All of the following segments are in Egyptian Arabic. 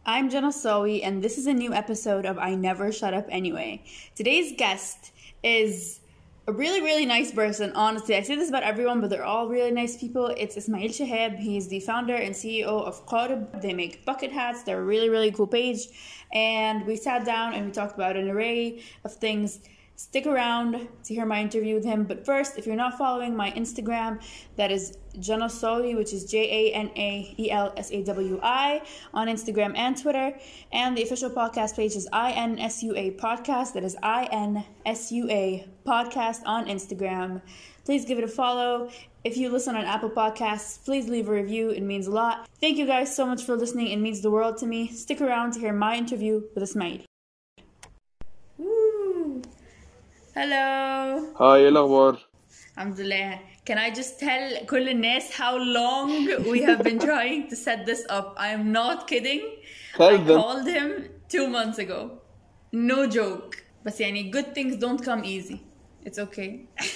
I'm Jenna Sowi, and this is a new episode of I Never Shut Up Anyway. Today's guest is a really, really nice person, honestly. I say this about everyone, but they're all really nice people. It's Ismail Shahab. He's the founder and CEO of Qarib. They make bucket hats. They're a really, really cool page. And we sat down and we talked about an array of things Stick around to hear my interview with him. But first, if you're not following my Instagram, that is Janasawi, which is J A N A E L S A W I, on Instagram and Twitter. And the official podcast page is INSUA Podcast. That is INSUA Podcast on Instagram. Please give it a follow. If you listen on Apple Podcasts, please leave a review. It means a lot. Thank you guys so much for listening. It means the world to me. Stick around to hear my interview with Ismail. Hello. هاي ايه الاخبار الحمد لله. Can I just tell كل الناس how long we have been trying to set this up? I'm not kidding. Tell I them. called him two months ago. No joke. بس يعني good things don't come easy. It's okay.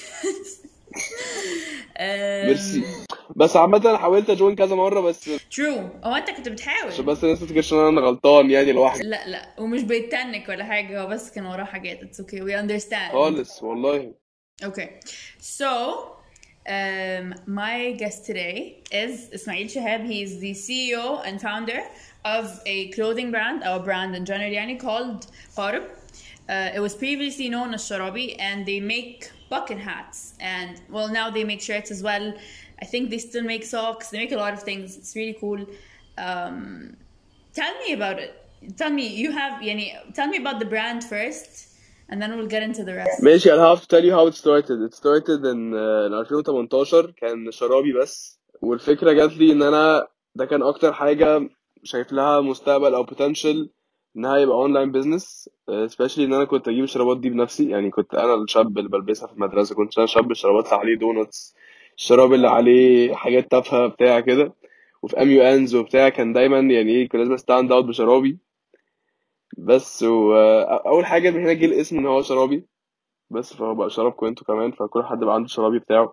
um, ميرسي بس عامة انا حاولت اجوين كذا مرة بس true. هو انت كنت عشان بتحاول. بس الناس ما تفتكرش ان انا غلطان يعني لوحدي لا لا ومش بيتنك ولا حاجة هو بس كان وراه حاجات. It's okay. We understand. خالص والله Okay, so um, my guest today is Ismail Shahab. He's the CEO and founder of a clothing brand, our brand in general, يعني called Qarib. Uh, it was previously known as Sharabi, and they make bucket hats. And well, now they make shirts as well. I think they still make socks. They make a lot of things. It's really cool. Um, tell me about it. Tell me you have, يعني, tell me about the brand first, and then we'll get into the rest. ماشي I'll have to tell you how it started it started in, uh, in 2018 كان شرابي بس والفكرة جات لي ان انا ده كان اكتر حاجة شايف لها مستقبل او potential انها يبقى اونلاين بزنس especially ان انا كنت اجيب الشرابات دي بنفسي يعني كنت انا الشاب اللي بلبسها في المدرسة كنت انا شاب الشرابات اللي عليه دونتس الشراب اللي عليه حاجات تافهة بتاع كده وفي ام يو انز وبتاع كان دايما يعني ايه كنت لازم ستاند اوت بشرابي بس واول حاجة من هنا جه الاسم ان هو شرابي بس فهو بقى شرابكم انتوا كمان فكل حد بقى عنده شرابي بتاعه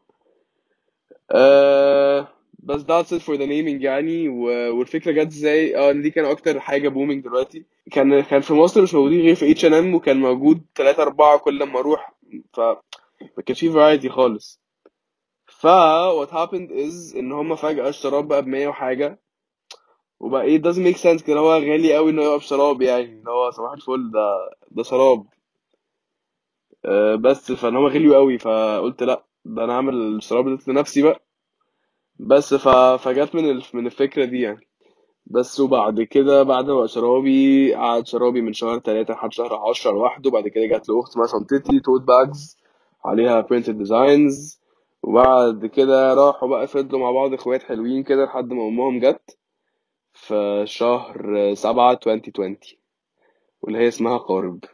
آه بس that's it for the naming يعني و- والفكرة جت ازاي اه ان دي كان اكتر حاجة بومينج دلوقتي كان كان في مصر مش موجودين غير في اتش ان ام وكان موجود تلاتة اربعة كل ما اروح ف ما كانش فيه فرايتي خالص ف what happened is ان هما فجأة الشراب بقى بمية وحاجة وبقى ايه it doesn't make sense كده هو غالي قوي انه يبقى بشراب يعني اللي هو صباح الفل ده ده شراب آه، بس فان هو غالي قوي فقلت لا ده انا اعمل الشراب ده لنفسي بقى بس ف... فجت من الف... من الفكرة دي يعني بس وبعد كده بعد ما بقى شرابي قعد شرابي من شهر تلاتة لحد شهر عشرة لوحده بعد كده جات له أخت اسمها شنطتي توت باجز عليها printed designs وبعد كده راحوا بقى فضلوا مع بعض اخوات حلوين كده لحد ما أمهم جت في شهر سبعة 2020 واللي هي اسمها قارب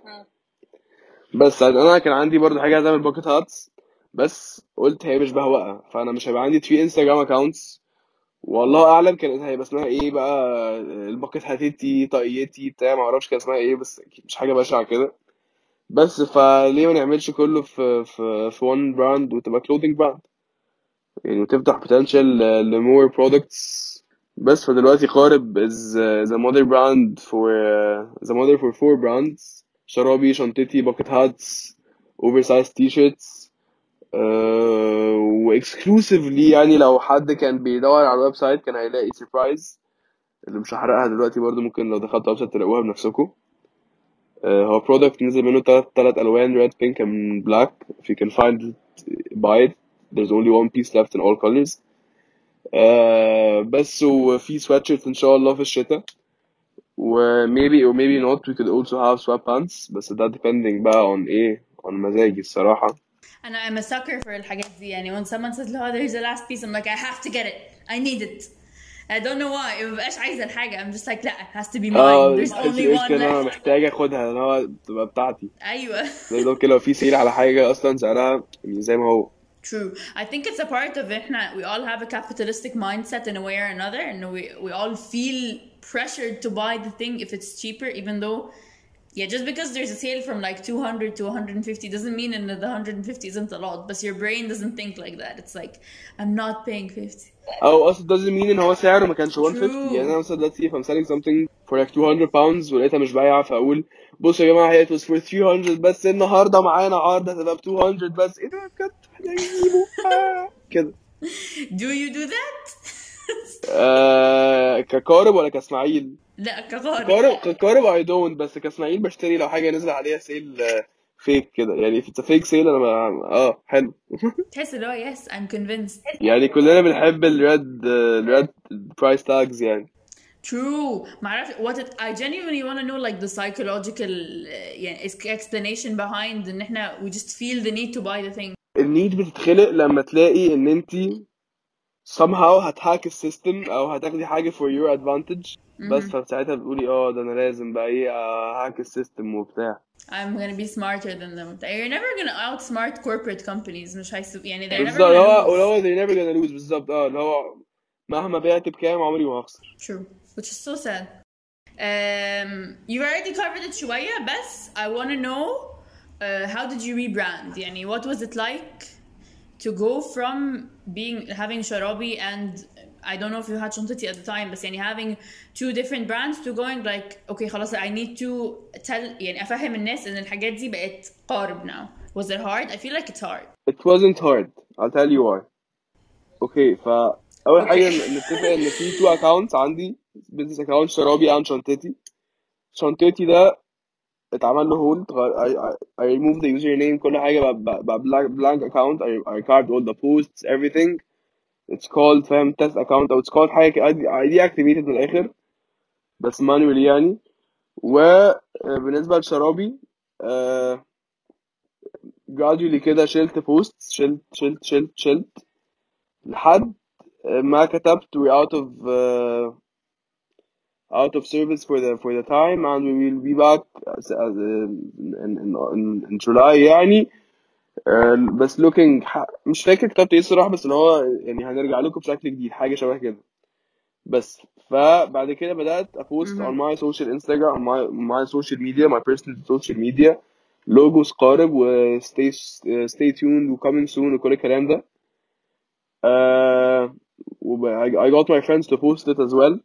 بس انا كان عندي برضه حاجه عايز اعمل باكيت هاتس بس قلت هي مش بهوقها فانا مش هيبقى عندي 3 انستجرام اكونتس والله اعلم كانت هيبقى اسمها ايه بقى الباكيت هاتيتي طاقيتي بتاع ما اعرفش كان اسمها ايه بس أكيد مش حاجه بشعه كده بس فليه ما نعملش كله في في في وان براند وتبقى كلودنج براند يعني وتفتح بوتنشال لمور برودكتس بس فدلوقتي قارب is uh, the mother brand for uh, the mother for four brands شرابي شنطتي باكيت هاتس oversized t-shirts uh, واكسكلوسيفلي يعني لو حد كان بيدور على الويب سايت كان هيلاقي سربرايز اللي مش هحرقها دلوقتي برضو ممكن لو دخلت الويب سايت تلاقوها بنفسكم uh, هو برودكت نزل منه تلات تلات الوان red pink and black if you can find it buy it there's only one piece left in all colors uh, بس وفي sweatshirts ان شاء الله في الشتاء و maybe or maybe not we could also have sweatpants بس ده depending بقى on ايه on مزاجي الصراحة And I'm a sucker for الحاجات دي يعني when someone says oh there's a last piece I'm like I have to get it I need it I don't know why ما ببقاش عايزة الحاجة I'm just like لا it has to be mine اه there's تحسي only ايه one كده انا left محتاج اخدها اللي هو تبقى بتاعتي أيوة زي لو كده لو في سيل على حاجة اصلا سعرها يعني زي ما هو True. I think it's a part of احنا we all have a capitalistic mindset in a way or another and we we all feel pressured to buy the thing if it's cheaper even though Yeah, just because there's a sale from like 200 to 150 doesn't mean that the 150 isn't a lot, but your brain doesn't think like that. It's like, I'm not paying 50. او اصلا doesn't mean ان هو سعره ما كانش 150 True. يعني انا مثلا let's see if I'm selling something for like 200 pounds ولقيتها مش بايعه فاقول بصوا يا جماعه هي it was for 300 بس النهارده معانا عرض هتبقى ب 200 بس ايه ده بجد احنا نجيبه آه. كده Do you do that? آه كقارب ولا كاسماعيل؟ لا كقارب كقارب كقارب I don't بس كاسماعيل بشتري لو حاجه نزل عليها سيل فيك كده يعني if it's a fake sale انا ما- اه حلو تحس اللي هو yes I'm convinced يعني كلنا بنحب الريد الريد برايس تاجز يعني True. معرفش what it, I genuinely want to know like the psychological uh, يعني explanation behind ان احنا we just feel the need to buy the thing. النيد بتتخلق لما تلاقي ان انت somehow هتهاك السيستم او هتاخدي حاجه for your advantage بس Mhm. فساعتها بتقولي اه ده انا لازم بقى ايه هاك السيستم وبتاع I'm gonna be smarter than them. You're never gonna outsmart corporate companies مش هيسو يعني they're never بالظبط اللي هو gonna اللي lose. هو they're never gonna lose بالظبط اه اللي هو مهما بعت بكام عمري ما هخسر True. Which is so sad. Um, you already covered it شوية بس I want to know uh, how did you rebrand يعني what was it like to go from being having Sharabi and I don't know if you had شنطتي at the time بس يعني having two different brands to going like okay خلاص I need to tell يعني أفهم الناس إن الحاجات دي بقت قارب now was it hard I feel like it's hard it wasn't hard I'll tell you why اوكي فاول حاجه Okay. نتفق ان في تو accounts عندي business account شرابي عن شنطتي شنطتي ده اتعمل له هولد I, I, I removed the username كل حاجة بقى, بقى, بقى blank, blank account I, I carved all the posts everything it's called فاهم test account أو it's called حاجة كده I deactivated من الآخر بس manually يعني وبالنسبة لشرابي uh, gradually كده شلت posts شلت شلت شلت شلت لحد ما كتبت we out of uh, out of service for the for the time and we will be back as, as, uh, in, in, in, in July يعني uh, بس looking ح- مش فاكر كتبت ايه الصراحة بس اللي هو يعني هنرجع لكم بشكل جديد حاجة شبه كده بس فبعد كده بدأت أبوست on Mhm. my social Instagram on my my social media my personal social media logos قارب و stay stay tuned و coming soon وكل الكلام ده uh, وب- I, I got my friends to post it as well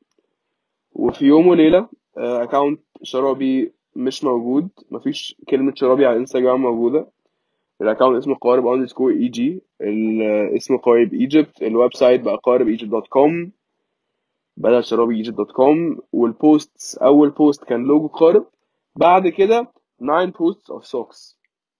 وفي يوم وليلة اكونت شرابي مش موجود مفيش كلمة شرابي على انستجرام موجودة الاكونت اسمه قارب اندرسكور اي جي اسمه قارب ايجيبت الويب سايت بقى قارب ايجيبت دوت كوم بدل شرابي ايجيبت دوت كوم والبوست اول بوست كان لوجو قارب بعد كده 9 posts of socks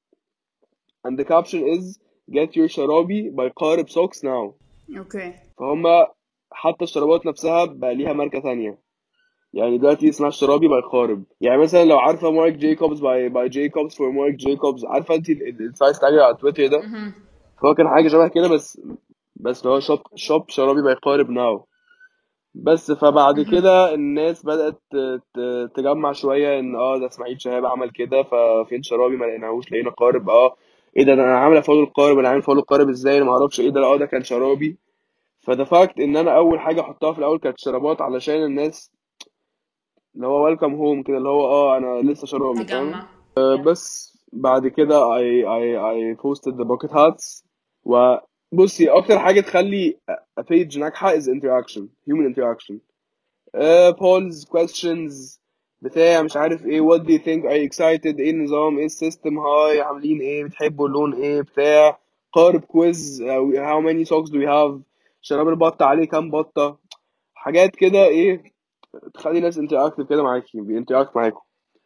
and the caption is get your شرابي by قارب socks now Okay. فهم حتى الشرابات نفسها بقى ليها ماركة تانية يعني دلوقتي اسمها الشرابي باي قارب يعني مثلا لو عارفه مارك جيكوبز باي باي جيكوبز فور مارك جيكوبز عارفه انت السايز تاج على تويتر ده Mhm. فهو كان حاجه شبه كده بس بس اللي هو شوب شوب شرابي باي قارب ناو بس فبعد Mhm. كده الناس بدأت ت- ت- تجمع شوية ان اه ده اسماعيل شهاب عمل كده ففين شرابي ما لقيناهوش لقينا قارب اه ايه ده ده انا عامل فولو القارب انا عامل فولو القارب ازاي انا معرفش ايه ده اه ده كان شرابي فده فاكت ان انا اول حاجة احطها في الاول كانت شرابات علشان الناس اللي هو ويلكم هوم كده اللي هو اه انا لسه شرابي فاهم تجمع. آه، بس بعد كده I I I posted the bucket hats وبصي اكتر حاجة تخلي a page ناجحة is interaction human interaction uh, polls questions بتاع مش عارف ايه what do you think are you excited ايه النظام ايه السيستم هاي عاملين ايه بتحبوا اللون ايه بتاع قارب كويز how many socks do we have شراب البطة عليه كام بطة حاجات كده ايه تخلي الناس interactive كده معاكي بينتراكت معاكم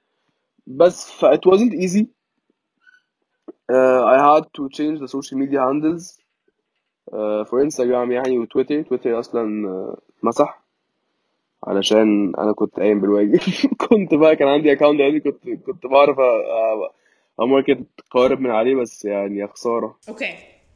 بس ف it wasn't easy uh, I had to change the social media handles uh, for Instagram يعني وتويتر تويتر اصلا uh, مسح علشان انا كنت قايم بالواجب كنت بقى كان عندي اكونت يعني كنت كنت بعرف أ- أ- اماركت قارب من عليه بس يعني يا خسارة Okay.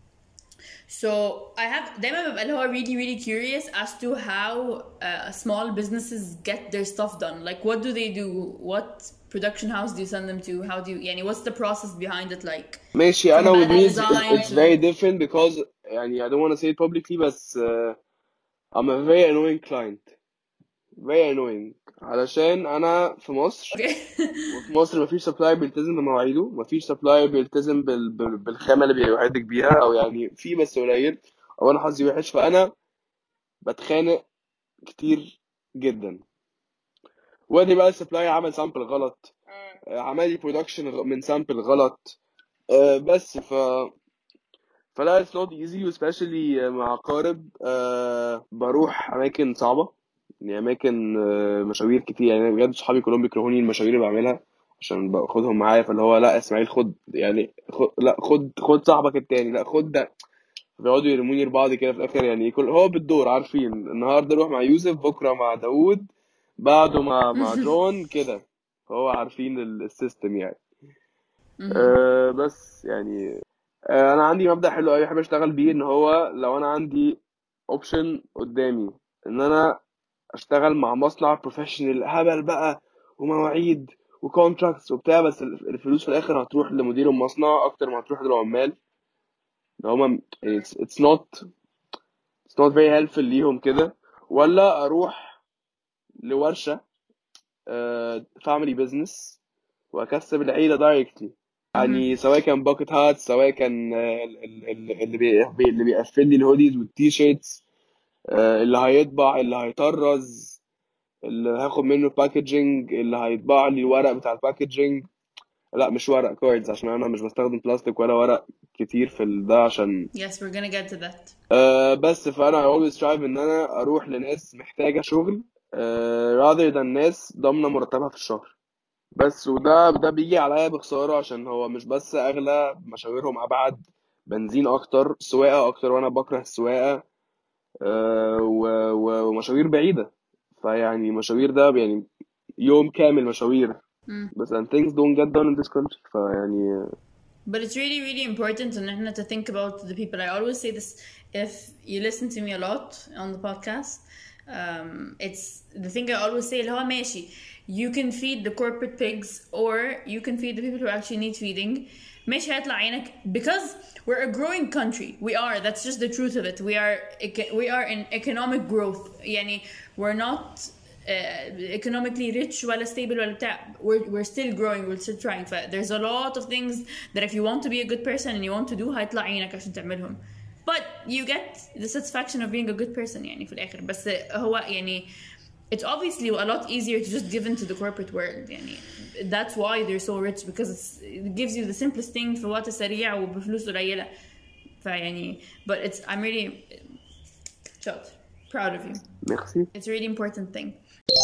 So I have دايما ببقى اللي هو really really curious as to how uh, small businesses get their stuff done. Like what do they do? What production house do you send them to? How do you يعني what's the process behind it like? ماشي From انا with bad me it's, design it's to very different because يعني I don't want to say it publicly بس uh, I'm a very annoying client very annoying علشان انا في مصر اوكي وفي مصر مفيش سبلاير بيلتزم بمواعيده مفيش سبلاير بيلتزم بال... بال... بالخامه اللي بيوعدك بيها او يعني في بس قليل او انا حظي وحش فانا بتخانق كتير جدا وادي بقى السبلاير عمل سامبل غلط آه، عمل لي برودكشن من سامبل غلط آه، بس ف فلا it's not easy especially مع قارب آه، بروح اماكن صعبه يعني اماكن آه، مشاوير كتير يعني بجد صحابي كلهم بيكرهوني المشاوير اللي بعملها عشان باخدهم معايا فاللي هو لا اسماعيل خد يعني خد لا خد خد صاحبك التاني لا خد ده بيقعدوا يرموني لبعض كده في الاخر يعني كل هو بالدور عارفين النهارده اروح مع يوسف بكره مع داوود بعده مع مع جون كده فهو عارفين ال- السيستم يعني مهم. أه بس يعني أه انا عندي مبدأ حلو قوي بحب اشتغل بيه ان هو لو انا عندي اوبشن قدامي ان انا اشتغل مع مصنع بروفيشنال هبل بقى ومواعيد وكونتراكتس وبتاع بس الفلوس في الاخر هتروح لمدير المصنع اكتر ما هتروح للعمال اللي هما it's, it's not it's not very helpful ليهم كده ولا اروح لورشة فاميلي بزنس واكسب العيلة دايركتلي مهم. يعني سواء كان باكت هات سواء كان آه، ال- ال- ال- اللي بي بي- اللي بيقفل لي الهوديز والتي شيرتس اللي هيطبع اللي هيطرز اللي هاخد منه باكجينج اللي هيطبع لي الورق بتاع الباكجينج لا مش ورق كاردز عشان انا مش بستخدم بلاستيك ولا ورق كتير في ال- ده عشان yes we're gonna get to that آه بس فانا I always strive ان انا اروح لناس محتاجة شغل آه rather than ناس ضامنة مرتبها في الشهر بس وده ده بيجي عليا بخسارة عشان هو مش بس اغلى مشاويرهم ابعد بنزين اكتر سواقة اكتر وانا بكره السواقة آه و- و- ومشاوير بعيدة فيعني مشاوير ده يعني يوم كامل مشاوير مم. بس and things don't get done in this country فيعني But it's really, really important and إحنا to think about the people. I always say this if you listen to me a lot on the podcast. Um, it's the thing I always say اللي هو ماشي you can feed the corporate pigs or you can feed the people who actually need feeding ماشي هيطلع عينك because we're a growing country we are that's just the truth of it we are eco- we are in economic growth يعني we're not uh, economically rich ولا stable ولا بتاع we're, we're still growing we're still trying ف there's a lot of things that if you want to be a good person and you want to do هيطلع عينك عشان تعملهم but you get the satisfaction of being a good person يعني في الآخر بس هو يعني it's obviously a lot easier to just give into the corporate world يعني that's why they're so rich because it's, it gives you the simplest thing في وقت سريع وبفلوس قليلة فيعني but it's I'm really شاطر proud of you ميرسي it's a really important thing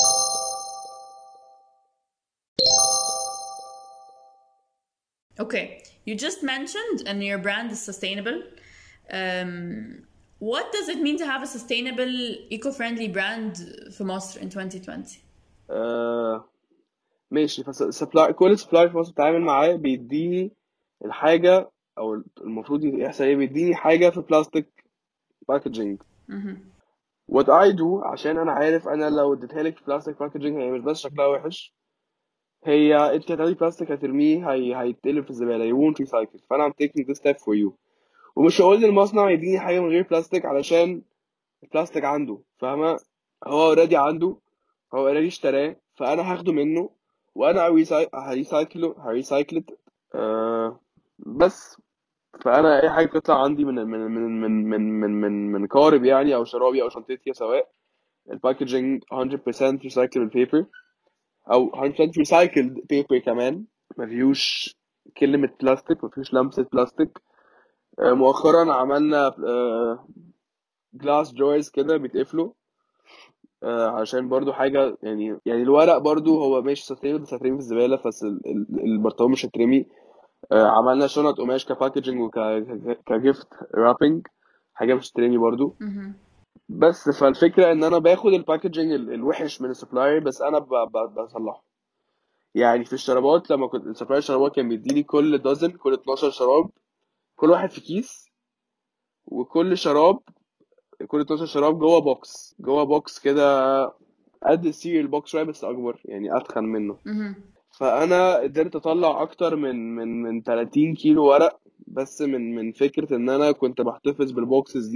Okay, you just mentioned and your brand is sustainable. Um, what does it mean to have a sustainable, eco-friendly brand في مصر in 2020? آه ماشي فسبلاي كل سبلاير في مصر بتعامل معاه بيديني الحاجة أو المفروض يحصل إيه بيديني حاجة في بلاستيك باكجينج Mhm. what I do عشان أنا عارف أنا لو اديتها لك في بلاستيك باكجينج هي مش بس شكلها وحش هي انت هتاخدي بلاستيك هترميه هي... هيتقلب في الزبالة you won't recycle فأنا I'm taking this step for you ومش هقول للمصنع يديني حاجة من غير بلاستيك علشان البلاستيك عنده فاهمة هو اوريدي عنده هو اوريدي اشتراه فانا هاخده منه وانا هريسايكله هريسايكل آه بس فانا اي حاجه بتطلع عندي من من من من من من من, من قارب يعني او شرابي او شنطتي سواء الباكجينج 100% recyclable paper او 100% recycled paper كمان ما فيهوش كلمه بلاستيك ما فيهوش لمسه بلاستيك آه مؤخرا عملنا آه جلاس جويز كده بيتقفلوا آه، عشان برضو حاجة يعني يعني الورق برضو هو ماشي سستينبل بس هترمي في الزبالة بس ال- ال- البرطمان مش هترمي آه، عملنا شنط قماش كباكجينج وكجيفت رابنج حاجة مش هترمي برضو Mhm. بس فالفكرة ان انا باخد الباكجينج ال- الوحش من السبلاير بس انا ب- ب- بصلحه يعني في الشرابات لما كنت السبلاير الشرابات كان بيديني كل دوزن كل 12 شراب كل واحد في كيس وكل شراب كل 12 شراب جوه بوكس جوه بوكس كده قد السيريال بوكس شويه بس اكبر يعني اتخن منه Mhm. فانا قدرت اطلع اكتر من من من 30 كيلو ورق بس من من فكره ان انا كنت بحتفظ بالبوكسز دي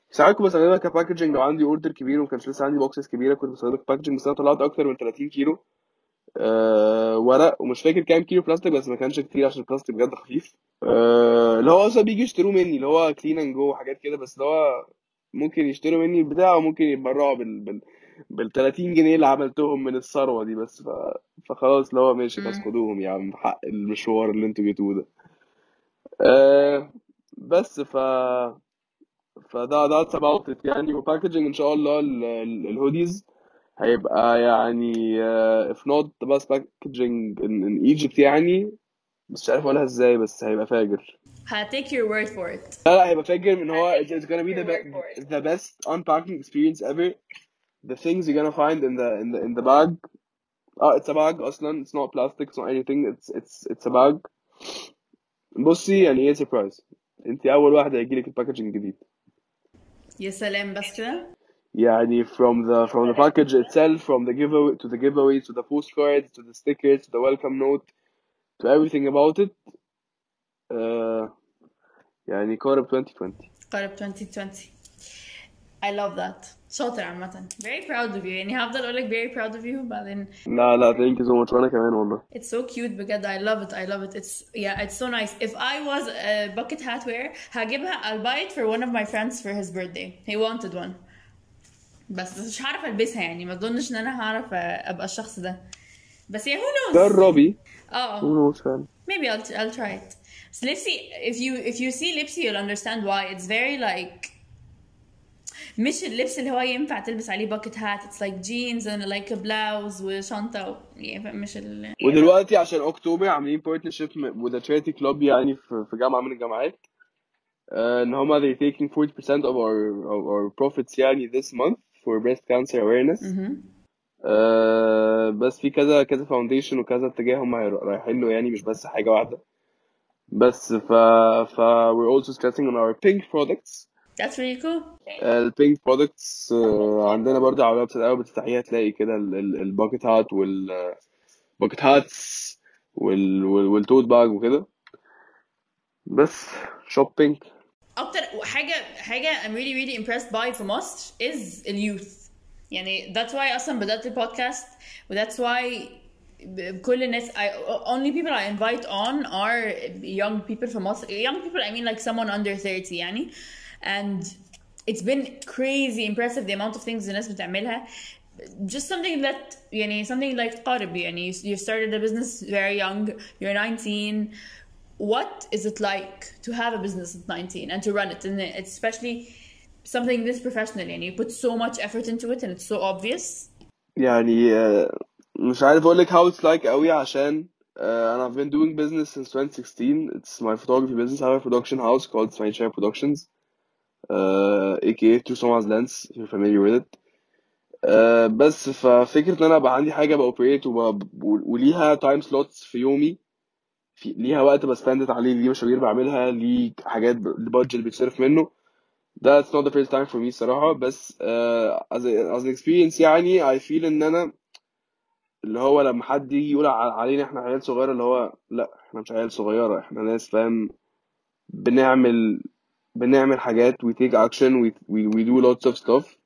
ساعات كنت بستخدمها كباكجنج لو عندي اوردر كبير وما كانش لسه عندي بوكسز كبيره كنت بستخدمها كباكجنج بس انا طلعت اكتر من 30 كيلو أه ورق ومش فاكر كام كيلو بلاستيك بس ما كانش كتير عشان البلاستيك بجد خفيف أه اللي هو اصلا بيجي يشتروه مني اللي هو كلين اند جو وحاجات كده بس اللي هو ممكن يشتروا مني البتاع وممكن يتبرعوا بال بال بال 30 جنيه اللي عملتهم من الثروه دي بس ف... فخلاص اللي هو ماشي بس مم. خدوهم يا عم حق المشوار اللي انتوا جيتوه ده أه بس ف فده ده about it يعني وباكجنج ان شاء الله ال- ال- الهوديز هيبقى يعني uh, if not the best packaging in, in Egypt يعني مش عارف اقولها ازاي بس هيبقى فاجر ها take your word for it لا لا هيبقى فاجر ان هو I it's, it's gonna be take the, your word be- for it the best unpacking experience ever the things you're gonna find in the in the in the bag اه it's a bag اصلا it's not plastic it's not anything it's it's it's a bag بصي يعني ايه surprise انت اول واحده هيجيلك الباكجنج الجديد يا سلام بس كده يعني from the from the package itself from the giveaway to the giveaways to the postcards to the stickers to the welcome note to everything about it uh, يعني قارب 2020 قرب 2020 I love that شاطر عامة very proud of you يعني هفضل اقول لك very proud of you بعدين لا لا thank you so much وانا كمان والله It's so cute بجد I love it I love it it's yeah it's so nice if I was a bucket hat wearer هجيبها I'll buy it for one of my friends for his birthday he wanted one بس بس مش هعرف البسها يعني ما اظنش ان انا هعرف ابقى الشخص ده بس yeah who knows جربي اه who knows فعلا maybe I'll I'll try it so Lipsy if you if you see Lipsy you'll understand why it's very like مش اللبس اللي هو ينفع تلبس عليه باكت هات it's like jeans and like a blouse وشنطة و... يعني مش ال ودلوقتي عشان اكتوبر عاملين partnership with a charity club يعني في في جامعة من الجامعات آه، ان هما they taking 40% of our of our profits يعني this month for breast cancer awareness مهم. آه، بس في كذا كذا فاونديشن وكذا اتجاه هم رايحين له يعني مش بس حاجة واحدة بس ف ف we're also stressing on our pink products That's really cool. البينك برودكتس عندنا برضه على الويب سايت اول بتفتحيها تلاقي كده الباكت هات وال باكت هاتس وال وال- والتوت باج وكده بس شوبينج اكتر حاجه حاجه I'm really really impressed by في مصر is اليوث يعني that's why اصلا بدات البودكاست و that's why ب- كل الناس I, only people I invite on are young people في مصر young people I mean like someone under 30 يعني and it's been crazy impressive the amount of things الناس بتعملها just something that يعني something like قارب يعني you, you started a business very young you're 19 what is it like to have a business at 19 and to run it and it's especially something this professional and you put so much effort into it and it's so obvious يعني آه، مش عارف اقول لك how it's like قوي عشان آه، انا I've been doing business since 2016 it's my photography business I have a production house called Smile Productions uh, aka True Soma's Lens if you're familiar with it آه، بس ففكرة ان انا ابقى عندي حاجة باوبريت وليها تايم سلوتس في يومي في ليها وقت بسبندت عليه ليه مشاوير بعملها ليه حاجات البادجت بيتصرف منه that's not the first time for me الصراحة بس uh, as, a, as an experience يعني I feel ان انا اللي هو لما حد يجي يقول ع- علينا احنا عيال صغيرة اللي هو لا احنا مش عيال صغيرة احنا ناس فاهم بنعمل بنعمل حاجات we take action we, we, we do lots of stuff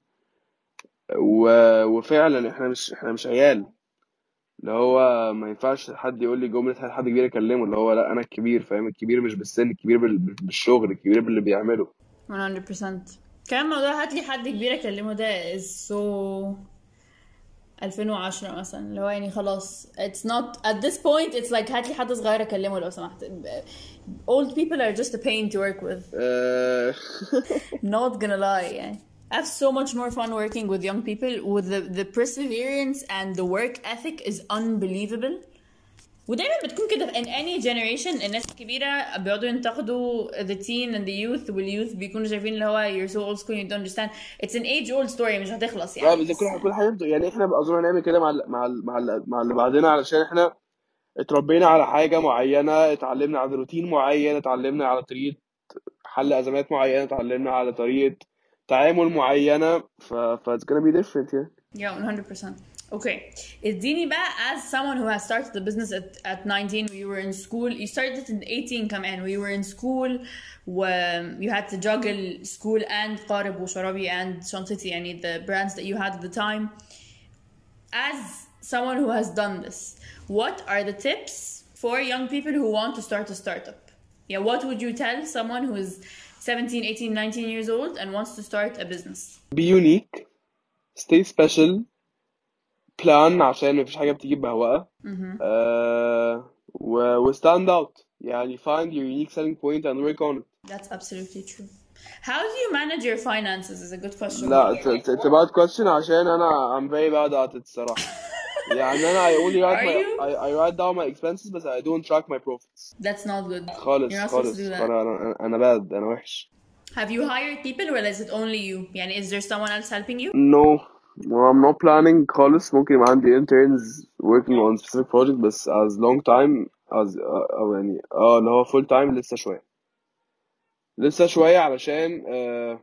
و, وفعلا احنا مش احنا مش عيال اللي هو ما ينفعش حد يقول لي جملة هل حد كبير اكلمه اللي هو لا انا الكبير فاهم الكبير مش بالسن الكبير بال- بالشغل الكبير باللي بيعمله 100% كمان موضوع هات لي حد كبير اكلمه ده is so 2010 مثلا اللي هو يعني خلاص it's not at this point it's like هات لي حد صغير اكلمه لو سمحت old people are just a pain to work with آه، not gonna lie يعني I have so much more fun working with young people with the, the perseverance and the work ethic is unbelievable ودايما بتكون كده in any generation الناس الكبيرة بيقعدوا ينتقدوا the teen and the youth واليوث بيكونوا شايفين اللي هو you're so old school you don't understand it's an age old story مش هتخلص اه يعني بس كل كل حاجه يعني احنا بقى اظن هنعمل كده مع ال مع ال مع ال مع اللي بعدنا علشان احنا اتربينا على حاجه معينه اتعلمنا على روتين معين اتعلمنا على طريقه حل ازمات معينه اتعلمنا على طريقه تعامل معينه ف ف it's gonna be different يعني yeah 100% Okay. اديني بقى as someone who has started the business at, at 19 we were in school you started it in 18 كمان we were in school و you had to juggle school and قارب وشرابي and شنطتي يعني the brands that you had at the time as someone who has done this what are the tips for young people who want to start a startup yeah what would you tell someone who is 17 18 19 years old and wants to start a business be unique stay special plan عشان مفيش حاجة بتيجي بهواها آه و, و stand out يعني find your unique selling point and work on it That's absolutely true. How do you manage your finances is a good question. لا it's, it's, it's a bad question عشان أنا I'm very bad at it الصراحة يعني أنا I only write Are my you? I, I write down my expenses but I don't track my profits That's not good. خالص You're not supposed to خالص do that. أنا أنا أنا bad أنا وحش Have you hired people or is it only you? يعني is there someone else helping you? No no I'm not planning خالص ممكن يبقى عندي interns working on specific project بس as long time as أو يعني اه اللي هو full time لسه شوية لسه شوية علشان آه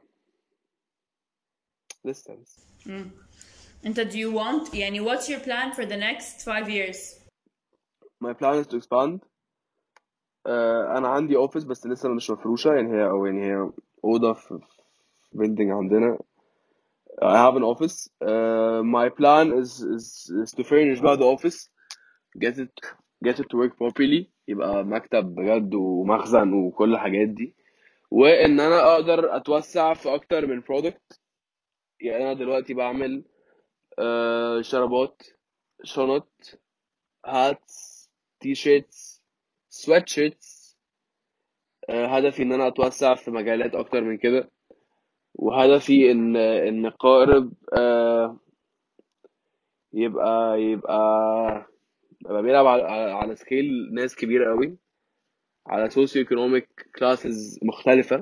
لسه لسه انت do you want يعني what's your plan for the next five years? my plan is to expand آه أنا عندي office بس لسه مش مفروشة يعني هي أو يعني هي أوضة في في building عندنا I have an office uh, my plan is, is is to furnish بقى the office get it get it to work properly يبقى مكتب بجد ومخزن وكل الحاجات دي وان انا اقدر اتوسع في اكتر من product يعني انا دلوقتي بعمل آه، شرابات شنط هاتس تي شيرتس سويت شيرتس هدفي ان انا اتوسع في مجالات اكتر من كده وهدفي ان ان قارب آه، يبقى يبقى يبقى بيلعب على على سكيل ناس كبيرة قوي على سوسيو ايكونوميك كلاسز مختلفة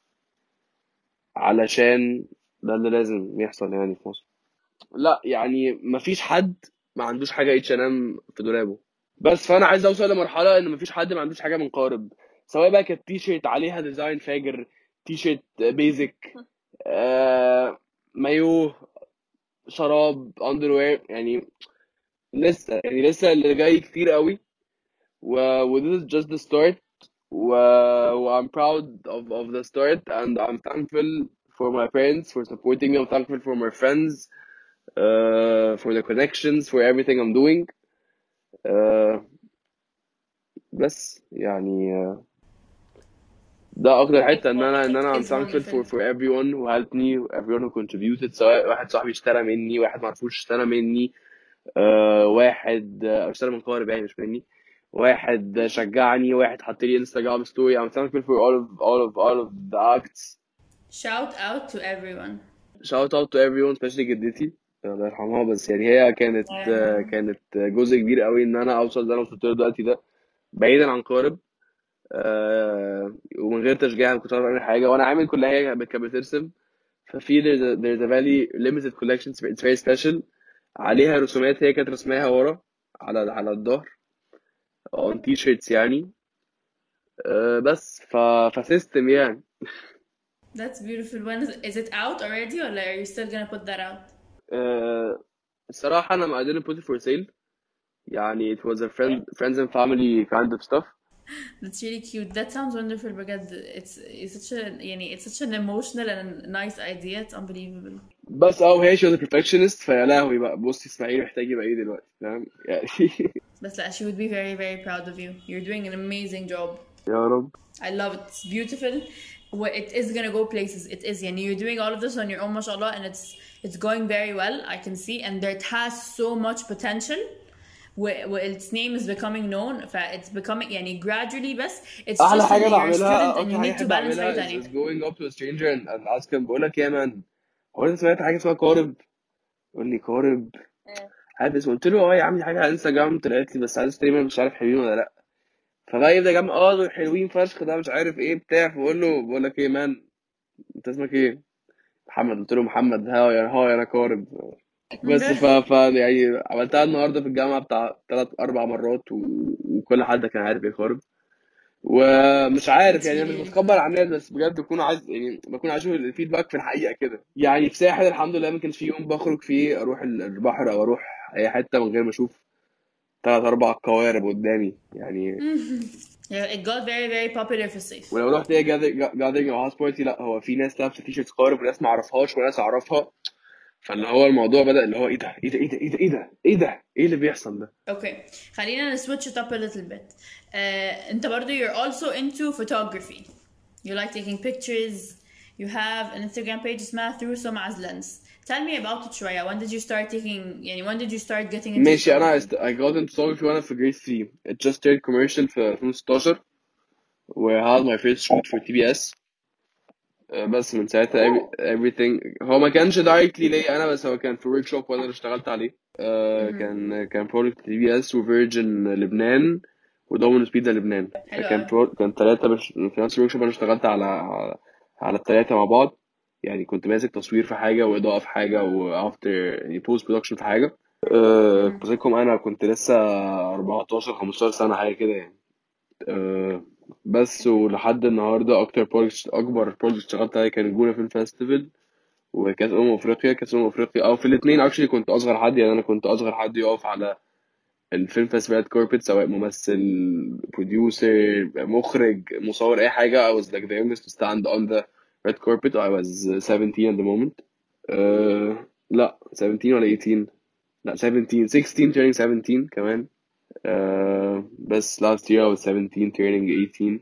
علشان ده اللي لازم يحصل يعني في مصر لا يعني مفيش حد ما عندوش حاجة اتش ان ام في دولابه بس فانا عايز اوصل لمرحلة ان مفيش حد ما عندوش حاجة من قارب سواء بقى كانت تي شيرت عليها ديزاين فاجر تي شيرت بيزك آه مايو شراب اندر يعني لسه يعني لسه اللي جاي كتير قوي و و this is just the start و, و I'm proud of, of the start and I'm thankful for my parents for supporting me I'm thankful for my friends uh, for the connections for everything I'm doing uh, بس يعني uh, ده اكتر حته ان انا ان انا I'm It's thankful for wonderful. for everyone who helped me everyone who contributed سواء واحد صاحبي اشترى مني واحد معرفوش اشترى مني آه واحد آه، اشترى من قارب يعني مش مني واحد شجعني واحد حط لي انستغرام ستوري I'm thankful for all of all of all of the acts Shout out to everyone. shout out to everyone especially جدتي الله يرحمها بس يعني هي كانت آه، كانت جزء كبير قوي ان انا اوصل اللي انا وصلت له دلوقتي ده بعيدا عن قارب آه، ومن غير تشجيع ما كنتش عارف اعمل حاجه وانا عامل كل حاجه كانت بترسم ففي there's a, there's a very limited collection it's very special عليها رسومات هي كانت رسمها ورا على على الظهر on t-shirts يعني آه، بس ف فسيستم يعني That's beautiful. When is, is it out already or are you still gonna put that out? آه، الصراحة أنا ما didn't put it for sale يعني it was a friend friends and family kind of stuff That's really cute. That sounds wonderful بجد. It's it's such a يعني it's such an emotional and nice idea. It's unbelievable. بس اه هي she was a perfectionist فيا لهوي بقى بصي اسماعيل محتاج يبقى ايه دلوقتي فاهم يعني But لا, she would be very very proud of you. You're doing an amazing job. يا رب I love it. It's beautiful. Well, It is gonna go places. It is. يعني you're doing all of this on your own, mashallah, and it's it's going very well. I can see, and there it has so much potential. Where, where its name is becoming known. It's becoming يعني gradually بس it's احلى just حاجة that you're a بعملها student and اكتر you حاجة need to بحب balance حاجة اعملها is, is تانية. going up to a stranger and, and ask him بقول لك إيه يا مان هو انت سمعت حاجة اسمها قارب يقول لي قارب عارف اسمه قلت له اه يا عم دي حاجة على انستجرام طلعت لي بس عايز اشتري منها مش عارف حلوين ولا لا فبقى يبدا جنب اه دول حلوين فشخ ده مش عارف ايه بتاع فبقول له بقول لك ايه مان انت اسمك ايه؟ محمد قلت له محمد ها يا ها يا انا قارب بس ف... ف يعني عملتها النهارده في الجامعه بتاع ثلاث اربع مرات و... وكل حد كان عارف ايه قارب ومش عارف It's يعني انا really مش really بتكبر على الناس بس بجد بكون عايز يعني بكون عايز اشوف الفيدباك في الحقيقه كده يعني في ساحل الحمد لله ما كانش في يوم بخرج فيه اروح البحر او اروح اي حته من غير ما اشوف ثلاث اربع قوارب قدامي يعني Yeah, it got very very popular في الصيف ولو رحت ايه جاذرينج او هاوس بارتي لا هو في ناس لابسه تي شيرتس قارب وناس ما اعرفهاش وناس اعرفها فاللي هو الموضوع بدا اللي هو ايه ده ايه ده ايه ده ايه ده ايه ده ايه ده ايه اللي بيحصل ده اوكي خلينا switch it up a little bit uh, انت برضو you're also into photography you like taking pictures you have an Instagram page اسمها through Somaz lens tell me about it شوية when did you start taking يعني when did you start getting into ماشي انا photography I got into photography وانا في grade 3 it just turned commercial في 2016 where I had my first shoot for TBS آه، بس من ساعتها every- everything هو ما كانش directly ليا انا بس هو كان في work shop وانا اللي اشتغلت عليه آه، كان كان product تي بي اس وفيرجن لبنان ودومينوس بيتزا لبنان حلو كان أوي. برو... كان ثلاثة بش... في نفس الورك شوب انا اشتغلت على على, على الثلاثة مع بعض يعني كنت ماسك تصوير في حاجة وإضاءة في حاجة وأفتر يعني بوست برودكشن في حاجة أه مم. بذكركم أنا كنت لسه 14 15 سنة حاجة كده يعني أه بس ولحد النهاردة أكتر بروجكت أكبر بروجكت اشتغلت عليه كان الجونة فيلم فيستيفال وكأس أمم أفريقيا كأس أمم أفريقيا أو في الاتنين أكشلي كنت أصغر حد يعني أنا كنت أصغر حد يقف على الفيلم فيستيفال كوربت سواء ممثل بروديوسر مخرج مصور اي حاجه I was like the youngest to stand on the red carpet I was 17 at the moment uh, لا 17 ولا 18 لا 17 16 turning 17 كمان uh, بس last year I was 17 turning 18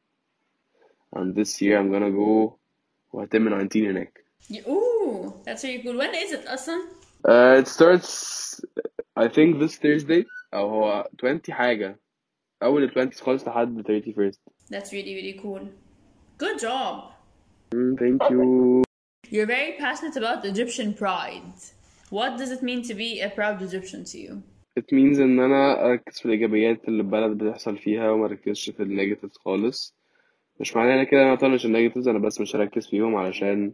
and this year I'm gonna go وهتم 19 هناك Y- Ooh, that's really cool. When is it أصلا? uh, it starts I think this Thursday أو هو 20 حاجة أول ال 20 خالص لحد 31st That's really really cool. Good job. Mm, thank you You're very passionate about Egyptian pride. What does it mean to be a proud Egyptian to you? it means ان انا اركز في الايجابيات اللي البلد بتحصل فيها وما اركزش في النيجاتيفز خالص مش معناه انا كده انا اطنش النيجاتيفز انا بس مش هركز فيهم علشان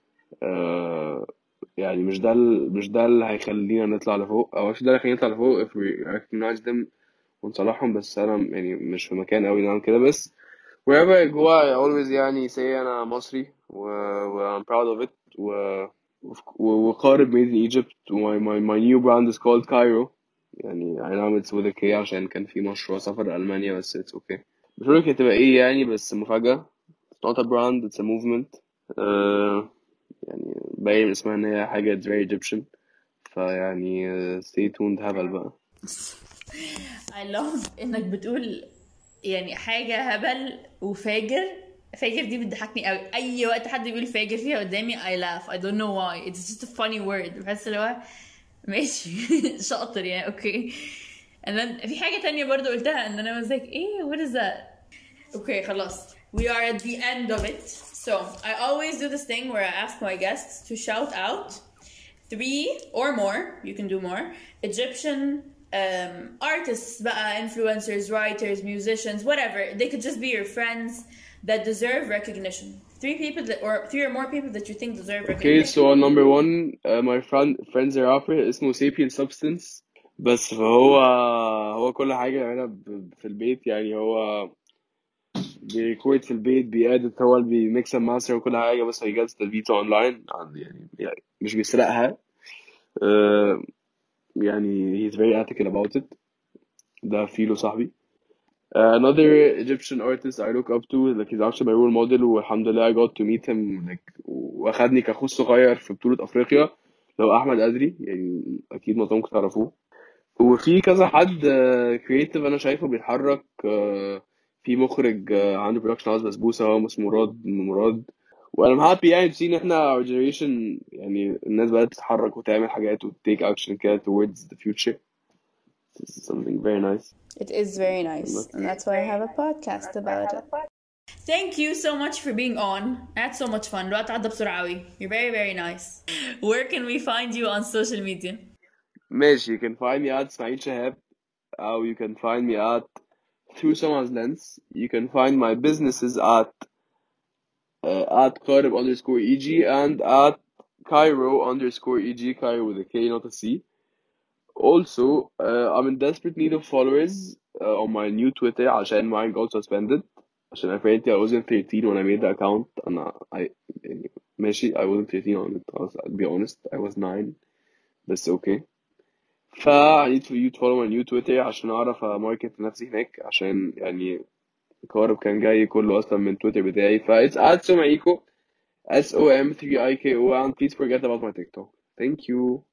آه يعني مش ده ال- مش ده اللي هيخلينا نطلع لفوق او مش ده اللي هيخلينا نطلع لفوق if we recognize them ونصلحهم بس انا يعني مش في مكان قوي نعمل كده بس wherever I go I always يعني say انا مصري و, و I'm proud of it و و- وقارب made in Egypt و my, my, my new brand is called Cairo يعني I know it's with a K عشان كان في مشروع سفر ألمانيا بس it's okay مش هقولك هتبقى ايه يعني بس مفاجأة it's not a brand it's a movement uh, يعني باين من اسمها ان هي حاجة it's very Egyptian فيعني uh, stay tuned هبل بقى I love انك بتقول يعني حاجة هبل وفاجر فاجر دي بتضحكني قوي اي وقت حد بيقول فاجر فيها قدامي I laugh I don't know why it's just a funny word بحس اللي هو ماشي شاطر يعني اوكي and then في حاجة تانية برضو قلتها ان انا was like ايه what is that Okay, خلاص. We are at the end of it. So, I always do this thing where I ask my guests to shout out three or more, you can do more, Egyptian um, artists, بقى, influencers, writers, musicians, whatever. They could just be your friends that deserve recognition. Three people that, or three or more people that you think deserve Okay, recognition. so number one, uh, my friend friend's a rapper اسمه Sapien Substance بس فهو هو كل حاجة يعملها ب- في البيت يعني هو بيريكورد في البيت بيأدت هو اللي بيميكس اند ماستر وكل حاجة بس هي جالس البيتا اونلاين يعني يعني مش بيسرقها uh, يعني he's very ethical about it ده فيلو صاحبي Uh, another Egyptian artist I look up to like he's actually my role model والحمد لله I got to meet him like واخدني كأخوه الصغير في بطولة أفريقيا اللي هو أحمد أدري يعني أكيد معظمكم تعرفوه وفي كذا حد كرييتيف أنا شايفه بيتحرك uh, في مخرج uh, عنده برودكشن هاوس بسبوسة هو اسمه مراد مراد وانا هابي يعني to see ان احنا our generation يعني الناس بدأت تتحرك وتعمل حاجات وتيك اكشن كده towards the future This is something very nice It is very nice, and that's why I have a podcast about it. Thank you so much for being on. I had so much fun. الوقت عدى بسرعة أوي. You're very very nice. Where can we find you on social media? ماشي you can find me at اسماعيل شهاب أو you can find me at through someone's lens you can find my businesses at uh, at قارب underscore EG and at Cairo underscore EG Cairo with a K not a C also uh, I'm in desperate need of followers uh, on my new Twitter عشان mine got suspended عشان apparently I wasn't 13 when I made the account أنا I يعني ماشي I wasn't 13 on it I'll be honest I was 9 بس okay ف I need for you to follow my new Twitter عشان اعرف اماركت نفسي هناك عشان يعني كهرب كان جاي كله اصلا من تويتر بتاعي ف it's at سومايكو S O M 3 I K O and please forget about my TikTok thank you